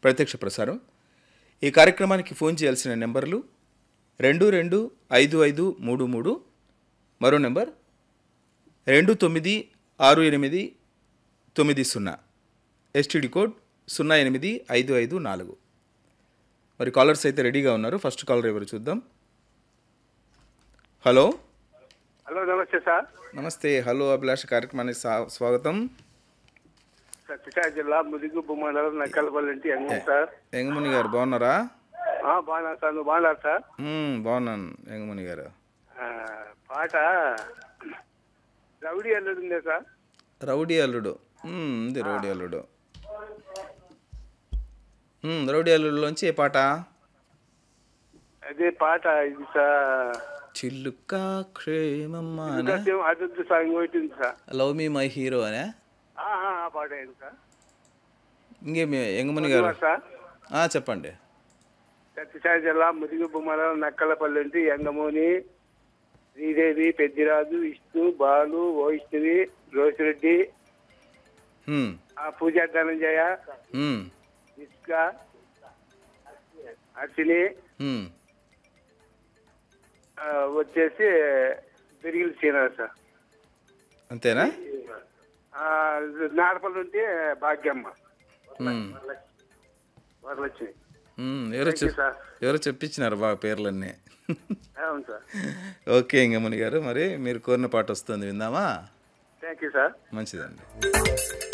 ప్రత్యక్ష ప్రసారం ఈ కార్యక్రమానికి ఫోన్ చేయాల్సిన నెంబర్లు రెండు రెండు ఐదు ఐదు మూడు మూడు మరో నెంబర్ రెండు తొమ్మిది ఆరు ఎనిమిది తొమ్మిది సున్నా ఎస్టీడీ కోడ్ సున్నా ఎనిమిది ఐదు ఐదు నాలుగు మరి కాలర్స్ అయితే రెడీగా ఉన్నారు ఫస్ట్ కాలర్ ఎవరు చూద్దాం హలో హలో నమస్తే సార్ నమస్తే హలో అభిలాష్ కార్యక్రమానికి స్వా- స్వాగతం సత్యసాయి జిల్లా ముదిగు మండలం నక్కలపల్లి ఇంటి ఎంగం సార్ ఎంగముని గారు బాగున్నారా ఆ, బాగున్నా సార్ నువ్వు బాగున్నారు సార్ మ్మ్, బాగున్నాను ఎంగముని గారు ఆ, పాట రౌడీ అల్లుడు ఉందే సార్ రౌడీ అల్లుడు మ్మ్, ఉంది రౌడీ అల్లుడు మ్మ్, రౌడీ అల్లుడులోంచి ఏ పాట అదే పాట ఇది సార్ చిల్లుక్క క్షేమమ్మ అనే ఇంకా అదొద్దు సార్ ఇంకోటి ఉంది sir love me my hero అనే ఆ, ఆ, ఆ పాట ఏంటి సార్ ఇంకేమి ఎంగముని గారు ఉన్నారు సార్ ఆ, చెప్పండి సత్యసాయి జిల్లా ముదిగు మండలం నక్కలపల్లి ఇంటి ఎంగమూని శ్రీదేవి పెద్దిరాజు విష్ణు బాలు వైష్ణవి రోసిరెడ్డి మ్మ్, ఆ పూజ ధనంజయ మ్మ్, ఇసుక అర్చిని మ్మ్. ఆ, వచ్చేసి తిరిగి శ్రీనివాస్ సార్ అంతేనా ఆ, నారపల్లి ఉంటే భాగ్యమ్మ మ్మ్, వరలక్ష్మి మ్మ్. ఎవరో Thank you, చెప్ sir. ఎవరో చెప్పించినారు బాగా పేర్లన్నీ అవును సార్ ఓకే ఎంగముని గారు మరి మీరు కోరిన పాట వస్తుంది విందామా థ్యాంక్ యూ సార్ మంచిదండి